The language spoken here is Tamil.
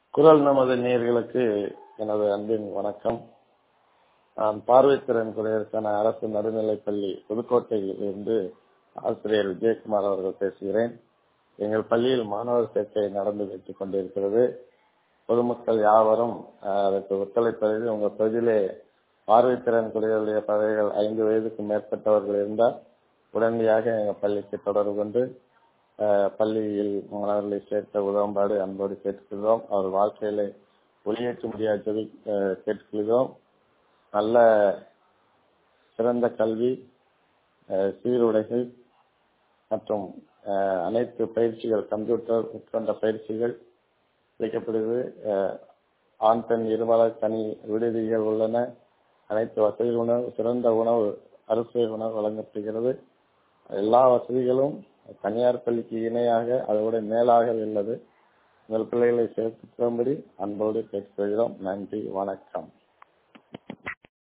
குரல் நமது நேர்களுக்கு எனது அன்பின் வணக்கம் நான் பார்வைத்திறன் குறையதற்கான அரசு நடுநிலைப்பள்ளி புதுக்கோட்டையில் இருந்து ஆசிரியர் விஜயகுமார் அவர்கள் பேசுகிறேன் எங்கள் பள்ளியில் மாணவர் சேர்க்கை நடந்து வைத்துக் கொண்டிருக்கிறது பொதுமக்கள் யாவரும் அஹ், அதற்கு ஒத்துழைப்பதில் உங்கள் பகுதியிலே பார்வைத்திறன் குறைகளுடைய பதவிகள் ஐந்து வயதுக்கு மேற்பட்டவர்கள் இருந்தால் உடனடியாக எங்கள் பள்ளிக்கு தொடர்பு கொண்டு அஹ், பள்ளியில் மாணவர்களை சேர்க்க உதவும்பாடு அன்போடு கேட்டுக்கொள்கிறோம் அவர் வாழ்க்கையில ஒளியேற்ற முடியாததை அஹ், கேட்டுக்கொள்கிறோம் நல்ல சிறந்த கல்வி அஹ், சீருடைகள் மற்றும் அஹ், அனைத்து பயிற்சிகள் கம்ப்யூட்டர் உட்கொண்ட பயிற்சிகள் அளிக்கப்படுகிறது அஹ், ஆண் பெண் இருபாலர் தனி விடுதிகள் உள்ளன அனைத்து வசதி உணவு சிறந்த உணவு அரிசி உணவு வழங்கப்படுகிறது எல்லா வசதிகளும் தனியார் பள்ளிக்கு இணையாக அதோட மேலாக உள்ளது உங்கள் பிள்ளைகளை சேர்த்துக்கும்படி அன்போடு கேட்டுக்கொள்கிறோம் நன்றி வணக்கம்